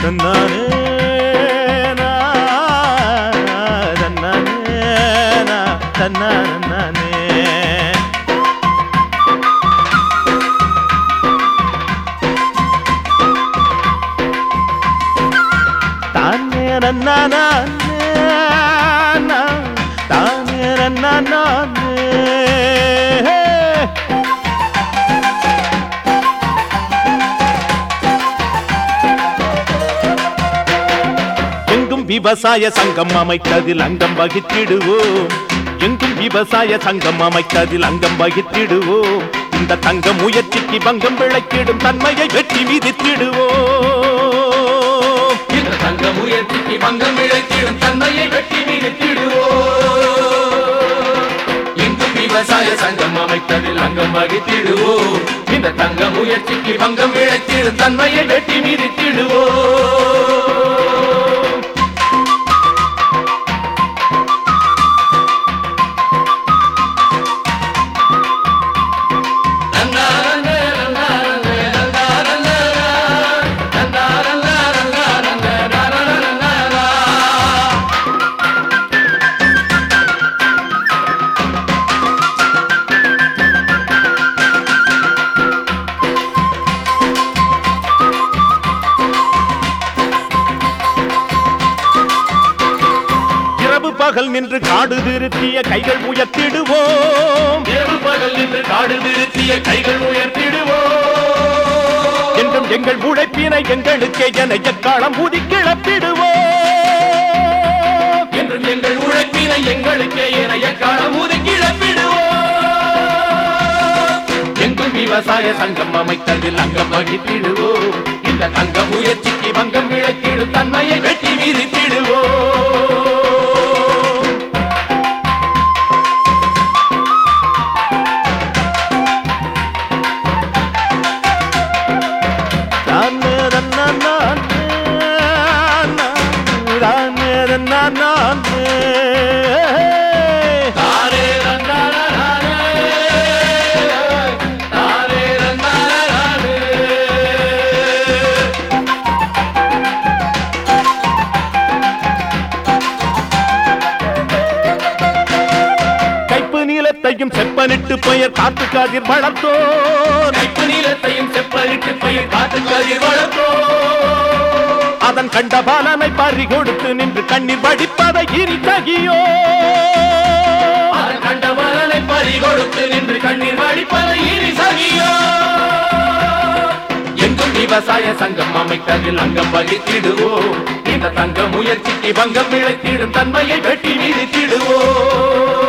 தன்னானே நா, தன்னானே நா, தன்னானே தானே நன்னானே தானே நன்னானே எங்கும் விவசாய சங்கம் அமைத்ததில் அங்கம் வகித்திடுவோம் எங்கும் விவசாய சங்கம் அமைத்ததில் அங்கம் வகித்திடுவோம் இந்த தங்க முயற்சிக்கு பங்கம் விளைத்திடும் தன்மையை வெற்றி மீதித்திடுவோம் இந்த தங்க முயற்சிக்கு பங்கம் இழைத்திடும் தன்மையை வெட்டி மீதித்திடுவோம் எங்கும் விவசாய சங்கம் அமைத்ததில் அங்கம் வகித்திடுவோம் இந்த தங்க முயற்சிக்கு பங்கம் இழைத்திடும் தன்மையை வெட்டி மீதித்திடுவோம் இரவு பகல் நின்று காடு திருத்திய கைகள் உயர்த்திடுவோம் இரவு பகல் நின்று காடு திருத்திய கைகள் உயர்த்திடுவோம் என்றும் எங்கள் உழைப்பினை எங்களுக்கே என எக்காலம் ஊதி கிளப்பிடுவோம் என்றும் எங்கள் உழைப்பினை எங்களுக்கே என எக்காலம் ஒதுக்கி இழப்பிடுவோம் எங்கும் விவசாய சங்கம் அமைத்ததில் அங்கம் வகித்திடுவோம் இந்த தங்க முயற்சிக்கு பங்கம் இழைத்திடும் தன்மையை வெட்டி மீறித்திடுவோம் தானே தன்னானே, தானே தன்னானே. தாரே ரந்தாரே, தாரே ரந்தாரே. கைப்பு நீளத்தையும் செப்பனிட்டு பெயர் காத்து காதிர் வளர்த்தோர் கைப்பு நீளத்தையும் செப்பலிட்டு பயிர் காத்து கதிர் வளர்த்தோம் அதன் கண்ட பாலனை பறி கொடுத்து நின்று கண்ணீர் வடிப்பதை இனி தகியோ அதன் கண்ட மலனை பறி கொடுத்து நின்று கண்ணீர் வடிப்பதை இனி சகியோ எங்கும் விவசாய சங்கம் அமைத்ததில் அங்கம் வகித்திடுவோம் இந்த தங்க முயற்சிக்கு பங்கம் விளைத்திடும் தன்மையை வெட்டி மீதித்திடுவோம்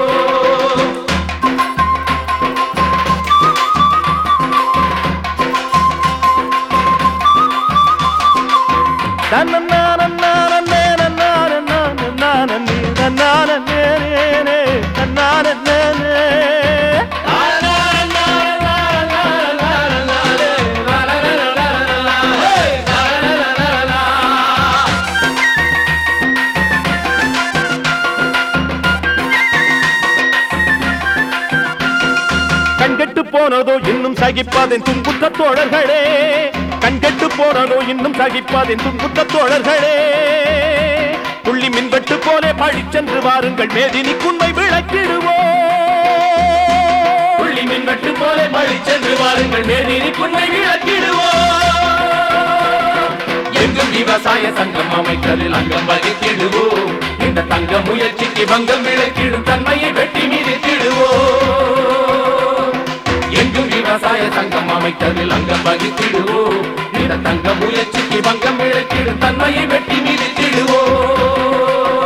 தன்னன்னானன்னானன்னே, நன்னானன்னானன்னானன்னே, நன்னானன்னேனே, நன்னானன்னேனே. கண்கெட்டு போனதோ இன்னும் சகிப்பாதென் துன்புற்ற தோழர்களே கண்கெட்டு போனதோ இன்னும் சகிப்பாதென் துன்புற்ற தோழர்களே புள்ளி மின்வெட்டு போலே பழிச்சென்று வாருங்கள் மேதினிக்குண்மை விளக்கிடுவோம் புள்ளி மின்வெட்டு போல பழி சென்று வாருங்கள் மேநீதி புன்மை விளக்கிடுவோம் எங்கும் விவசாய சங்கம் அமைத்ததில் அங்கம் வகித்திடுவோம் இந்த தங்க முயற்சிக்கு பங்கம் விளக்கிடும் தன்மையை வெட்டி மீதித்திடுவோம் எங்கும் விவசாய சங்கம் அமைத்ததில் அங்கம் வகித்திடுவோம் இந்த தங்க முயற்சிக்கு பங்கம் விளக்கிடும் தன்மையை வெட்டி மீதித்திடுவோம்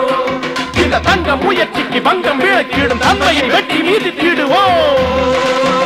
இந்த தங்க முயற்சிக்கு பங்கம் விளக்கிடும் தன்மையை வெட்டி மீதித்திடுவோம்